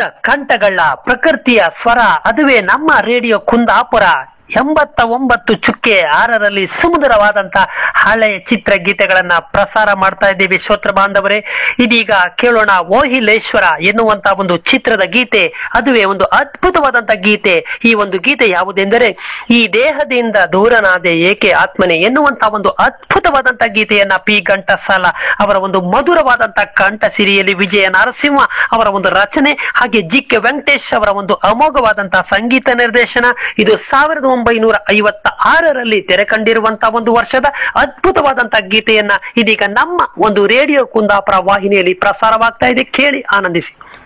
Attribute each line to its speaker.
Speaker 1: ಕಂಠಗಳ ಪ್ರಕೃತಿಯ ಸ್ವರ ಅದುವೇ ನಮ್ಮ ರೇಡಿಯೋ ಕುಂದಾಪುರ ಎಂಬತ್ತ ಒಂಬತ್ತು ಚುಕ್ಕೆ ಆರರಲ್ಲಿ ಸುಮಧುರವಾದಂತ ಹಳೆಯ ಚಿತ್ರಗೀತೆಗಳನ್ನ ಪ್ರಸಾರ ಮಾಡ್ತಾ ಇದ್ದೀವಿ ಶ್ರೋತ್ರ ಬಾಂಧವರೇ ಇದೀಗ ಕೇಳೋಣ ಓಹಿಲೇಶ್ವರ ಎನ್ನುವಂತ ಒಂದು ಚಿತ್ರದ ಗೀತೆ ಅದುವೇ ಒಂದು ಅದ್ಭುತವಾದಂತ ಗೀತೆ ಈ ಒಂದು ಗೀತೆ ಯಾವುದೆಂದರೆ ಈ ದೇಹದಿಂದ ದೂರನಾದೆ ಏಕೆ ಆತ್ಮನೆ ಎನ್ನುವಂತ ಒಂದು ಅದ್ಭುತವಾದಂತ ಗೀತೆಯನ್ನ ಪಿ ಘಂಟಸಾಲ ಅವರ ಒಂದು ಮಧುರವಾದಂತ ಕಂಠ ಸಿರಿಯಲ್ಲಿ ವಿಜಯ ನರಸಿಂಹ ಅವರ ಒಂದು ರಚನೆ ಹಾಗೆ ಜಿ ಕೆ ವೆಂಕಟೇಶ್ ಅವರ ಒಂದು ಅಮೋಘವಾದಂತಹ ಸಂಗೀತ ನಿರ್ದೇಶನ ಇದು ಸಾವಿರದ ಒಂಬೈನೂರ ಐವತ್ತ ಆರರಲ್ಲಿ ತೆರೆ ಕಂಡಿರುವಂತಹ ಒಂದು ವರ್ಷದ ಅದ್ಭುತವಾದಂತಹ ಗೀತೆಯನ್ನ ಇದೀಗ ನಮ್ಮ ಒಂದು ರೇಡಿಯೋ ಕುಂದಾಪುರ ವಾಹಿನಿಯಲ್ಲಿ ಪ್ರಸಾರವಾಗ್ತಾ ಇದೆ ಕೇಳಿ ಆನಂದಿಸಿ